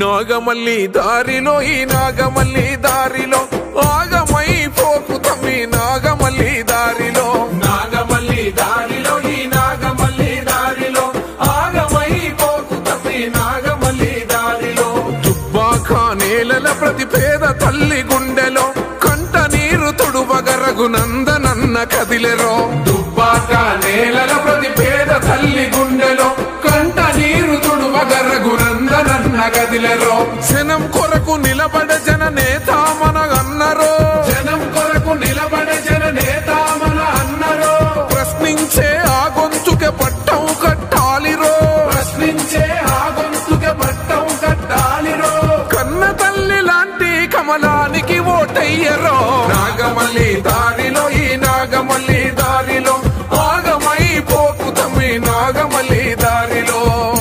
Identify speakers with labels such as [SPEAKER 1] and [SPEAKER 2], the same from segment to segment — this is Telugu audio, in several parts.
[SPEAKER 1] నాగమల్లి దారిలో ఈ నాగమల్లి దారిలో ఆగమై పోకు తమ్మి నాగమల్లి దారిలో
[SPEAKER 2] నాగమల్లి దారిలో ఈ నాగమల్లి దారిలో ఆగమై పోకు తప్పి నాగమల్లి దారిలో
[SPEAKER 1] దుబ్బాక నేలల ప్రతి పేద తల్లి గుండెలో కంట నీరు తుడువగరగు నందనన్న కదిలెరో
[SPEAKER 2] దుబ్బాక నేలల ప్రతి పేద తల్లి గుండెలో కంట నీరు తుడువగరగు నందనన్న గదిలెరో
[SPEAKER 1] జనం కొరకు నిలబడ జన నేత మన అన్నరో
[SPEAKER 2] జనం కొరకు నిలబడే జన నేత మన అన్నరో
[SPEAKER 1] ప్రశ్నించే ఆ గొంతుకే పట్టం కట్టాలిరో
[SPEAKER 2] ప్రశ్నించే ఆ గొంతుకే పట్టం కట్టాలిరో
[SPEAKER 1] కన్న తల్లి లాంటి కమలానికి ఓటయ్యరో నాగమల్లి దారిలో ఈ నాగమల్లి దారిలో ఆగమై పోకు తమ్మి నాగమల్లి దారిలో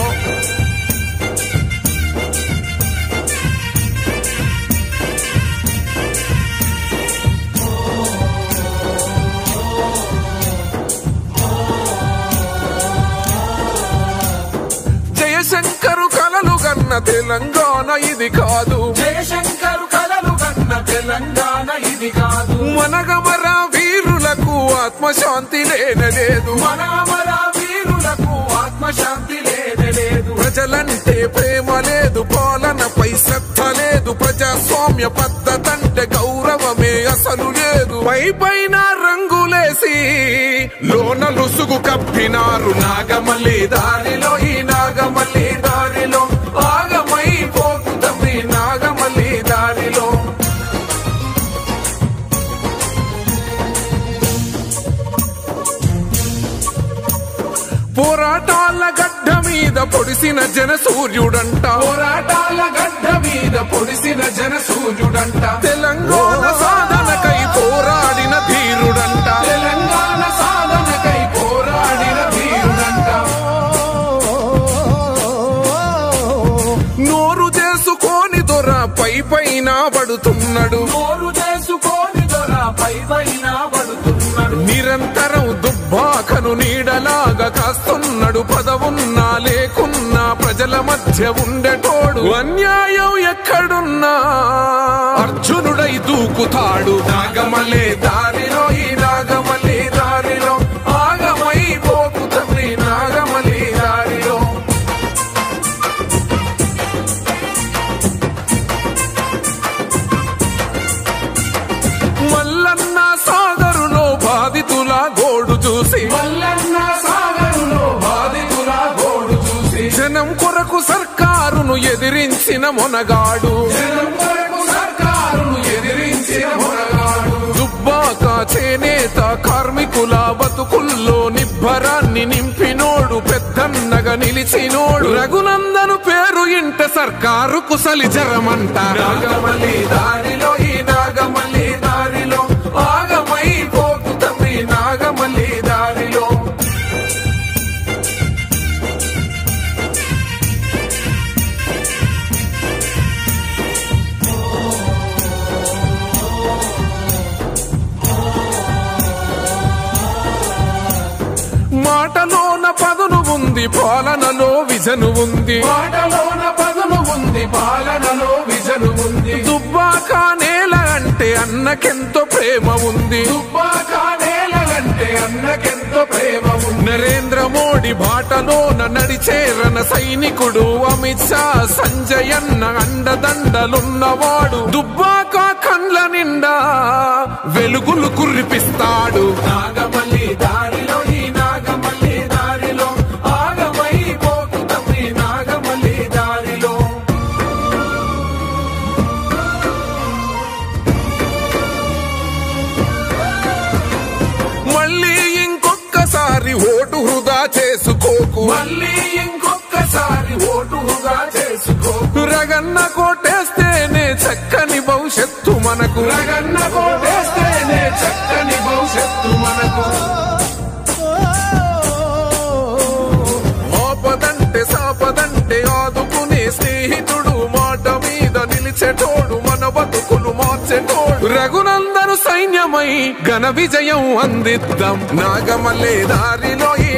[SPEAKER 1] జయశంకరు కలలు కన్న తెలంగాణ ఇది కాదు
[SPEAKER 2] జయశంకరు కలలు కన్న తెలంగాణ ఇది కాదు
[SPEAKER 1] మనగమర వీరులకు ఆత్మశాంతి లేనలేదు
[SPEAKER 2] మన అమర వీరులకు ఆత్మశాంతి లేదలేదు
[SPEAKER 1] ప్రజలంటే ప్రేమ లేదు పాలనపై శ్రద్ధ లేదు ప్రజాస్వామ్య పద్ధతంటే గౌరవమే అసలు లేదు పై పైన రంగులేసి లోన లుసుగు కప్పినారు నాగమల్లి దారిలో ఈ నాగమల్లి దారిలో ఆగమై పోకు తమ్మి నాగమల్లి దారిలో పోరాటాల గడ్డ మీద పొడిసిన జన సూర్యుడంట
[SPEAKER 2] పోరాటాల గడ్డ మీద పొడిసిన జన సూర్యుడంట
[SPEAKER 1] తెలంగాణ సాధనకై పోరాడిన ధీరుడంట
[SPEAKER 2] తెలంగాణ సాధనకై పోరాడిన వీరుడంట
[SPEAKER 1] నోరు చేసుకొని దొర పై పైన పడుతున్నాడు
[SPEAKER 2] నోరు చేసుకొని దొర పై పైన పడుతున్నాడు
[SPEAKER 1] నిరంతరం దుబ్బాకను నీడలాగా కాస్తున్నాడు పదవున్నా లేకున్నా ప్రజల మధ్య ఉండేటోడు అన్యాయం ఎక్కడున్నా అర్జునుడై దూకుతాడు నాగమలే దారిలో ఈ నాగమల్లి దారిలో ఆగమై పోకు తమ్మి నాగమల్లి దారిలో మల్లన్న సాగరులో బాధితుల గోడు చూసి
[SPEAKER 2] మల్లన్న సాగరులో బాధితుల గోడు చూసి
[SPEAKER 1] జనం కొరకు సర్కారును ఎదిరించిన మొనగాడు
[SPEAKER 2] జనం కొరకు సర్కారును ఎదిరించిన మొనగాడు
[SPEAKER 1] దుబ్బాక చేనేత కార్మికుల బతుకుల్లో నిబ్బరాన్ని నింపినోడు పెద్దన్నగా నిలిచినోడు రఘునందను పేరు ఇంట సర్కారు కుసలి జరమంట నాగమల్లి దారిలో ఈ నాగమల్లి దారిలో ఆగమై పోకు తమ్మి నాగమల్లి దారిలో మాటలోన పదును ఉంది పాలనలో విజను ఉంది
[SPEAKER 2] పాటలోన పదును ఉంది పాలనలో విజను ఉంది
[SPEAKER 1] దుబ్బాక నేల అంటే అన్నకెంతో ప్రేమ ఉంది
[SPEAKER 2] దుబ్బాక నేలలంటే అన్నకెంతో ప్రేమ ఉంది
[SPEAKER 1] నరేంద్ర మోడీ బాటలోన నడిచేరన సైనికుడు అమిత్ షా సంజయ్ అన్న అండదండలున్నవాడు దుబ్బాక కండ్ల నిండా వెలుగులు కురిపిస్తాడు
[SPEAKER 2] నాగమల్లి దారిలో ఈ నాగమల్లి దారిలో ఆగమై పోకు తమ్మి నాగమల్లి దారిలో
[SPEAKER 1] మళ్ళీ ఇంకొక్కసారి ఓటు వృధా చేసుకోకు
[SPEAKER 2] మళ్ళీ ఇంకొకసారి ఓటుగా చేసుకో
[SPEAKER 1] రగన్న కోటేస్తేనే చక్కని భవిష్యత్తు మనకు
[SPEAKER 2] రగన్న కోటేస్తేనే చక్కని భవిష్యత్తు మనకు
[SPEAKER 1] ఆపదంటే సాపదంటే ఆదుకునే స్నేహితుడు మాట మీద నిలిచేటోడు మన బతుకులు మార్చేటోడు రఘునందను సైన్యమై ఘన విజయం అందిద్దాం నాగమల్లే దారిలో ఈ